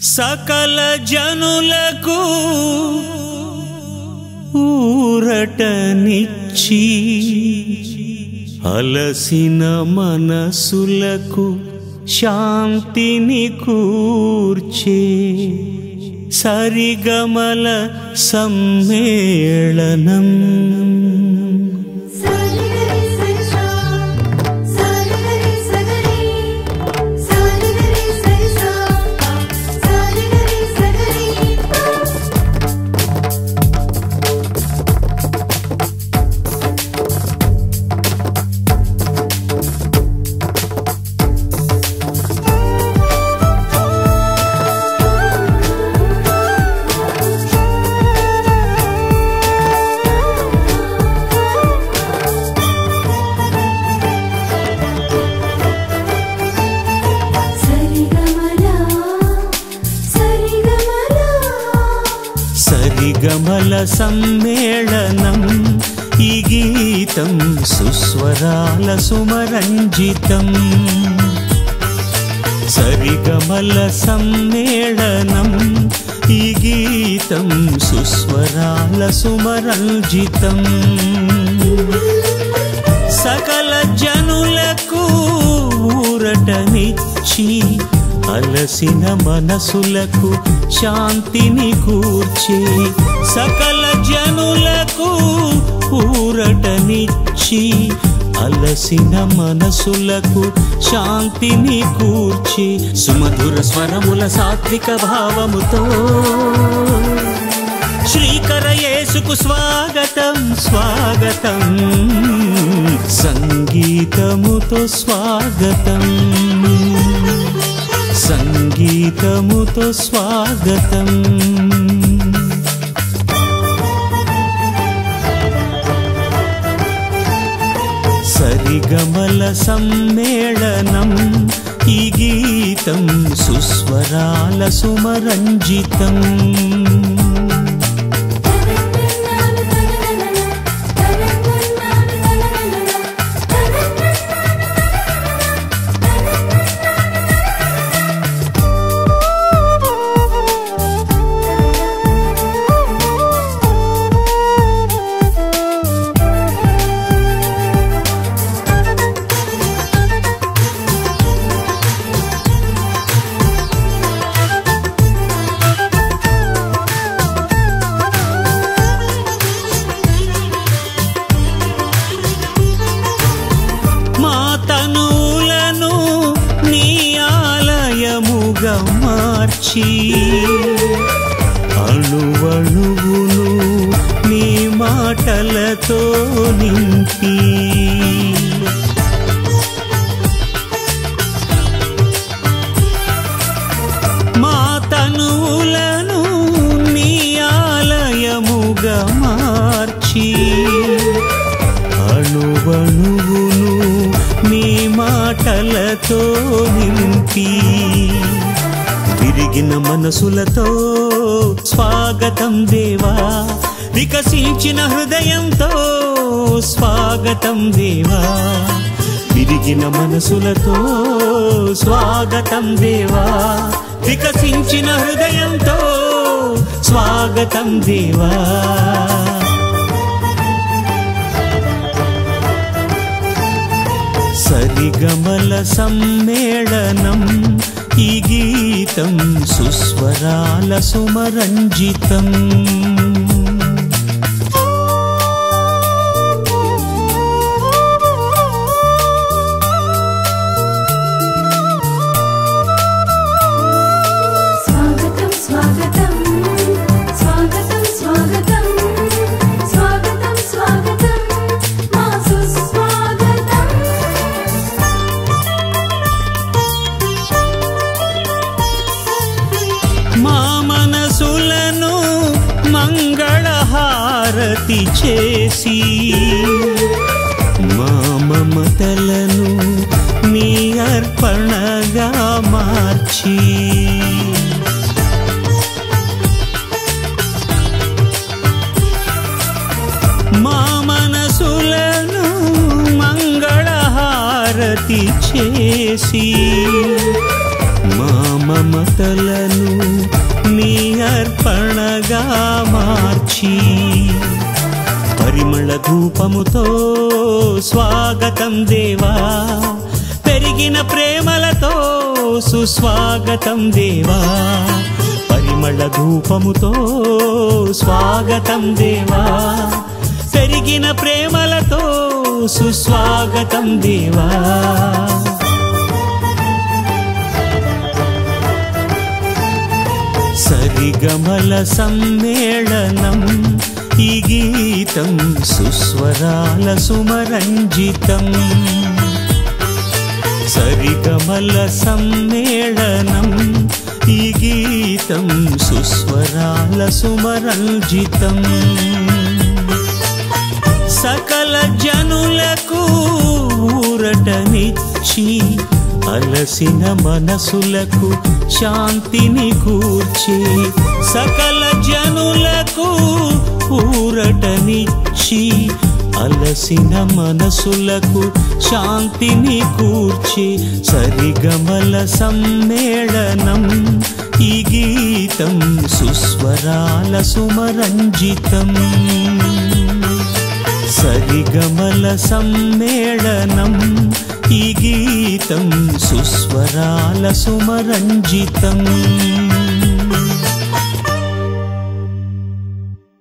సకల జనులకు ఊరటనిచ్చి అలసిన మనసులకు శాంతిని కూర్చే సరిగమల సమ్మేళనం సారిగరి సరిసా సారిగరి సగరి సారిగరి సరిసా సారిగరి సగరి సరిగమలా సరిగమలా సరిగమల సమ్మేళనం ఈ గీతం సుస్వరాల సుమరంజితం సరిగమల సమ్మేళనం ఈ గీతం సుస్వరాల సుమరంజితం సకల జనులకు ఊరటనిచ్చి అలసిన మనసులకు శాంతిని కూర్చే సకల జనులకు ఊరటనిచ్చి అలసిన మనసులకు శాంతిని కూర్చి సుమధుర స్వరముల సాత్విక భావముతో శ్రీకర యేసుకు స్వాగతం స్వాగతం సంగీతముతో స్వాగతం సంగీతముతో స్వాగతం సరిగమల సమ్మేళనం ఈ గీతం సుస్వరాల సుమరంజితం మా తనువులను నీ ఆలయముగా మార్చి అణువణువును నీ మాటలతో నింపి మా తనువులను నీ ఆలయముగా మార్చి అణువణువును నీ మాటలతో నింపి విరిగిన మనసులతో స్వాగతం దేవా వికసించిన హృదయంతో స్వాగతం దేవా విరిగిన మనసులతో స్వాగతం దేవా వికసించిన హృదయంతో స్వాగతం దేవా సరిగమల సమ్మేళనం ఈ గీతం సుస్వరాల సుమరంజితం స్వాగతం స్వాగతం స్వాగతం స్వాగతం స్వాగతం స్వాగతం మా సుస్వాగతం మా మనసులను మంగళహారతి చేసి మా మమతలను నీ అర్పణగా మార్చి మా మనసులను మంగళహారతి చేసి మా మమతలను నీ అర్పణగా మార్చి పరిమళ ధూపముతో స్వాగతం దేవా పెరిగిన ప్రేమలతో సుస్వాగతం దేవా పరిమళ ధూపముతో స్వాగతం దేవా పెరిగిన ప్రేమలతో సుస్వాగతం దేవా సరిగమల సమ్మేళనం ఈ గీతం సుస్వరాల సుమరంజితం సరిగమల సమ్మేళనం ఈ గీతం సుస్వరాల సుమరంజితం సకల జనులకు ఊరటనిచ్చి అలసిన మనసులకు శాంతిని కూర్చి సకల జనులకు ఊరటనిచ్చి అలసిన మనసులకు శాంతిని కూర్చి సరిగమల సమ్మేళనం ఈ గీతం సుస్వరాల సుమరంజితం సరిగమల సమ్మేళనం ఈ గీతం సుస్వరాల సుమరంజితం